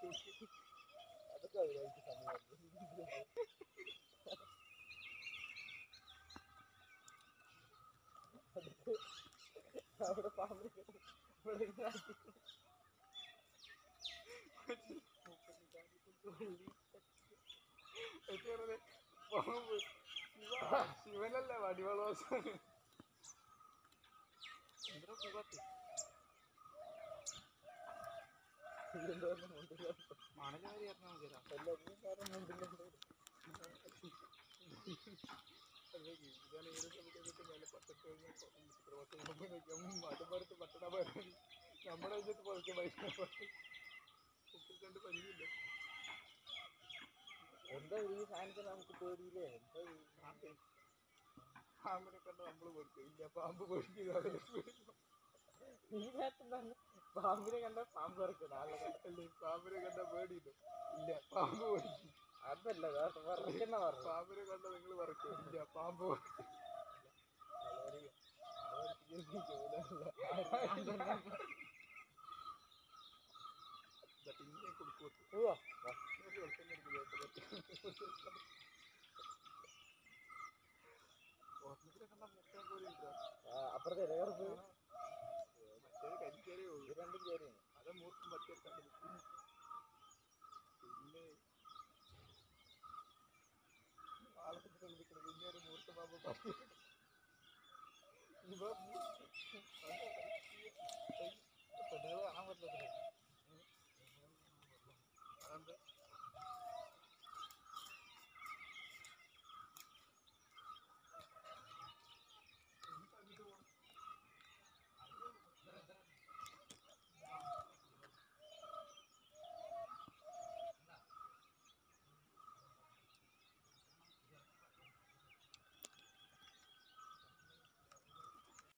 അതൊക്കെ അവരായിട്ട് സമയം അവിടെ പാമ്പിനെ കെട്ടി ഇവിടെ ഇങ്ങനെ ആക്കി. പാമ്പ് ശിവ ശിവനല്ല വടിവളോസം എന്തിനാ പൂവാത്തെ? ഇതെന്തോന്ന് മുണ്ടില്ല. മണലാരി അറിഞ്ഞാൽ മതിയല്ലോ എല്ലാവരും കാരണം മുണ്ടില്ല. ഞാൻ ഏത് സമയത്തൊക്കെ നല്ല പത്തിട്ട് കഴിഞ്ഞാൽ അതുപോലത്തെ പട്ടണ പോയാൽ നമ്മുടെ വെച്ചിട്ട് കുറച്ച് പൈസ കണ്ട് പനിയില്ല എന്താ ഈ സാധനത്തിന് നമുക്ക് പേടിയില്ലേ എന്താ ഈ പാമ്പിനെ കണ്ട് നമ്മൾ കൊടുക്കും ഇല്ല പാമ്പ് കൊടുക്കുക ഈ നേരത്തെന്താണ് പാമ്പിനെ കണ്ട പാമ്പ് ഇറക്കണം ആളുകൾ അല്ലേ പാമ്പിനെ കണ്ട പേടിയില്ല ഇല്ല പാമ്പ് കൊടുക്കും അതല്ല പറഞ്ഞ പറഞ്ഞു പാമ്പിനെ കണ്ട നിങ്ങൾ പറക്കും ഇല്ല പാമ്പ് കൊടുക്കും ഇങ്ങനെ കൊടുക്കും പോവാ ഓർമ്മത്തിനെ കണ്ട മുക്കാൻ പോലെ ഉണ്ടോ അപ്പുറത്തെ വേറെ മറ്റേത് കരിച്ചേരേ ഉള്ളൂ ഇത് രണ്ടും ചേരുന്നു അത് മൂർക്കും മറ്റേ കണ്ടു പിന്നെ ആളത്തിന് കളിപ്പിക്കണം പിന്നെ ഒരു മൂർത്ത പാമ്പ് പറഞ്ഞു ഇവ പെണ്ണുകൾ കാണാൻ പറ്റില്ല അതെന്താ